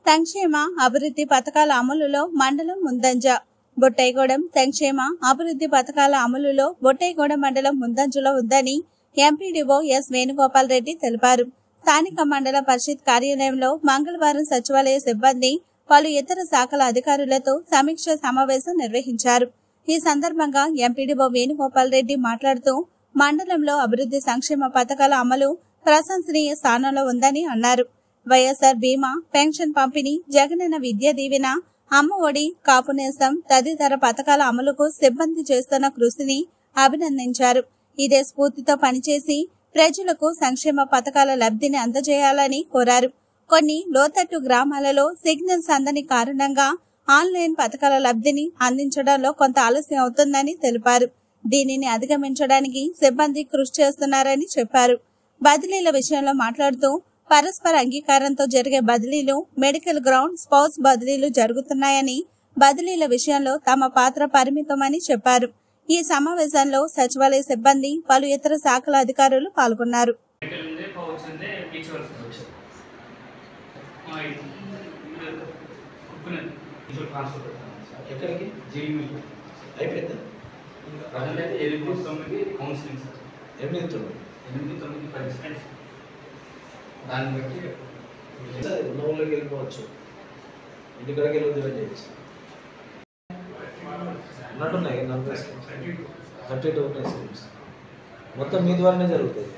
సంక్షేమ అభివృద్ధి పథకాల అమలులో మండలం ముందంజ బొట్టైగూడెం సంక్షేమ అభివృద్ధి పథకాల అమలులో బొట్టైగూడెం మండలం ముందంజలో ఉందని ఎంపీడీఓ ఎస్ వేణుగోపాల్ రెడ్డి తెలిపారు స్థానిక మండల పరిషత్ కార్యాలయంలో మంగళవారం సచివాలయ సిబ్బంది పలు ఇతర శాఖల అధికారులతో సమీక్ష సమావేశం నిర్వహించారు ఈ సందర్భంగా ఎంపీడీఓ వేణుగోపాల్ రెడ్డి మాట్లాడుతూ మండలంలో అభివృద్ధి సంక్షేమ పథకాల అమలు ప్రశంసనీయ స్థానంలో ఉందని అన్నారు వైఎస్ఆర్ బీమా పెన్షన్ పంపిణీ జగనన్న విద్యా దీవెన అమ్మ ఒడి కాపు నేస్తం తదితర పథకాల అమలుకు సిబ్బంది చేస్తున్న కృషిని అభినందించారు ఇదే స్ఫూర్తితో పనిచేసి ప్రజలకు సంక్షేమ పథకాల లబ్ధిని అందజేయాలని కోరారు కొన్ని లోతట్టు గ్రామాలలో సిగ్నల్స్ అందని కారణంగా ఆన్లైన్ పథకాల లబ్ధిని అందించడంలో కొంత ఆలస్యం అవుతుందని తెలిపారు దీనిని అధిగమించడానికి సిబ్బంది కృషి చేస్తున్నారని చెప్పారు బదిలీల విషయంలో మాట్లాడుతూ పరస్పర అంగీకారంతో జరిగే బదిలీలు మెడికల్ గ్రౌండ్ స్పౌస్ బదిలీలు జరుగుతున్నాయని బదిలీల విషయంలో తమ పాత్ర పరిమితమని చెప్పారు ఈ సమావేశంలో సచివాలయ సిబ్బంది పలు ఇతర శాఖల అధికారులు పాల్గొన్నారు మెడికల్ ఉంది పవర్స్ ఉంది బీచ్ వర్క్స్ ఉంది ఆ, ఇది. ఇది కుక్కునది ఇంట్లో ట్రాన్స్ఫర్ పెడతాను సార్ ఎక్కడికి జేఈమీలో అయిపోయిందా ప్రజెంట్ అయితే ఎనిమిది తొమ్మిది కౌన్సిలింగ్ సార్ ఎనిమిది తొమ్మిది ఎనిమిది తొమ్మిది పది సార్ దాన్ని బట్టి సరే ఉన్న ఊళ్ళోకి వెళ్ళిపోవచ్చు ఇంటికాడికి వెళ్ళి ఉద్యోగం చేయొచ్చు ఉన్నట్టున్నాయి నలభై స్కీమ్స్ థర్టీ టూ ఉన్నాయి స్కీమ్స్ మొత్తం మీ ద్వారానే జరుగుతుంది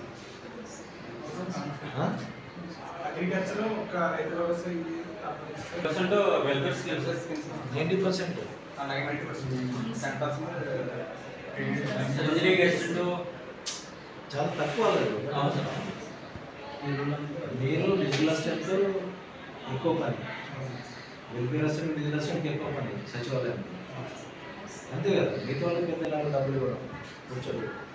ఆ? అగ్రికల్చర్ ఒక రైతు వ్యవసాయ percent welfare schemes ninety percent ninety percent ten percent irrigation చాలా తక్కువ లేదు మీరు డిజిటల్ అసిస్టెంట్ ఎక్కువ పని వెల్ఫేర్ అసిస్టెంట్ డిజిటల్ అసిస్టెంట్కి ఎక్కువ పని సచివాలయం అంతే కదా మిగతా వాళ్ళకి పెద్ద డబ్బులు ఇవ్వడం కూర్చోబెట్టి